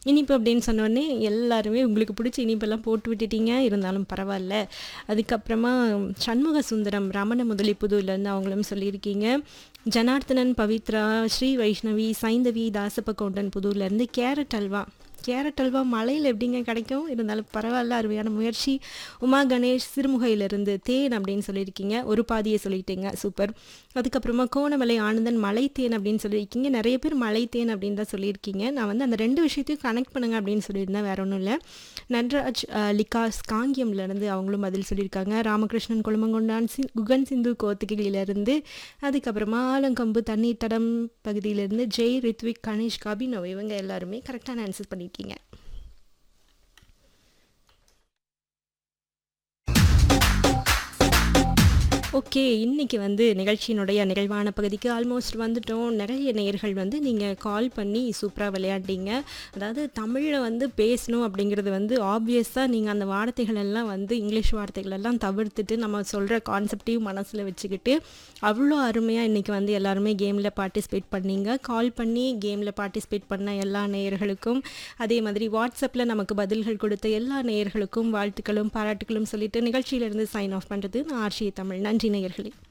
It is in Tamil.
இனிப்பு அப்படின்னு சொன்னோடனே எல்லாருமே உங்களுக்கு பிடிச்ச இனிப்பெல்லாம் போட்டு விட்டுட்டீங்க இருந்தாலும் பரவாயில்ல அதுக்கப்புறமா சண்முக சுந்தரம் ரமண முதலிப்புதூர்லேருந்து அவங்களும் சொல்லியிருக்கீங்க ஜனார்த்தனன் பவித்ரா ஸ்ரீ வைஷ்ணவி சைந்தவி தாசப்ப கவுண்டன் புதூர்லேருந்து கேரட் அல்வா கேரட் அல்வா மலையில் எப்படிங்க கிடைக்கும் இருந்தாலும் பரவாயில்ல அருமையான முயற்சி உமா கணேஷ் சிறுமுகையிலிருந்து தேன் அப்படின்னு சொல்லியிருக்கீங்க ஒரு பாதியை சொல்லிட்டீங்க சூப்பர் அதுக்கப்புறமா கோணமலை ஆனந்தன் மலை தேன் அப்படின்னு சொல்லியிருக்கீங்க நிறைய பேர் மலை தேன் அப்படின்னு தான் சொல்லியிருக்கீங்க நான் வந்து அந்த ரெண்டு விஷயத்தையும் கனெக்ட் பண்ணுங்க அப்படின்னு சொல்லியிருந்தேன் வேற ஒன்றும் இல்லை நன்ராஜ் அஹ், லிகாஸ் காங்கியம்லேருந்து அவங்களும் பதில் சொல்லியிருக்காங்க ராமகிருஷ்ணன் குளமங்கொண்டான் சி குகன் சிந்து கோத்தகிரியிலேருந்து அதுக்கப்புறமா ஆலங்கம்பு தண்ணீர் தடம் பகுதியிலேருந்து ஜெய் ரித்விக் கணேஷ் கபினவ் இவங்க எல்லாருமே கரெக்டான ஆன்சர் பண்ணியிருக்கீங்க ஓகே இன்னைக்கு வந்து நிகழ்ச்சியினுடைய நிறைவான பகுதிக்கு ஆல்மோஸ்ட் வந்துட்டோம் நிறைய நேயர்கள் வந்து நீங்கள் கால் பண்ணி சூப்பராக விளையாண்டீங்க அதாவது தமிழில் வந்து பேசணும் அப்படிங்கிறது வந்து ஆப்வியஸாக நீங்கள் அந்த வார்த்தைகள் எல்லாம் வந்து இங்கிலீஷ் வார்த்தைகள் எல்லாம் தவிர்த்துட்டு நம்ம சொல்கிற கான்செப்டையும் மனசில் வச்சுக்கிட்டு அவ்வளோ அருமையாக இன்றைக்கி வந்து எல்லாருமே கேமில் பார்ட்டிசிபேட் பண்ணீங்க கால் பண்ணி கேமில் பார்ட்டிசிபேட் பண்ண எல்லா நேயர்களுக்கும் அதே மாதிரி வாட்ஸ்அப்பில் நமக்கு பதில்கள் கொடுத்த எல்லா நேயர்களுக்கும் வாழ்த்துக்களும் பாராட்டுகளும் சொல்லிட்டு நிகழ்ச்சியிலிருந்து சைன் ஆஃப் பண்ணுறது நான் ஆர்ஷி தமிழ் நன்றி நேயர்களே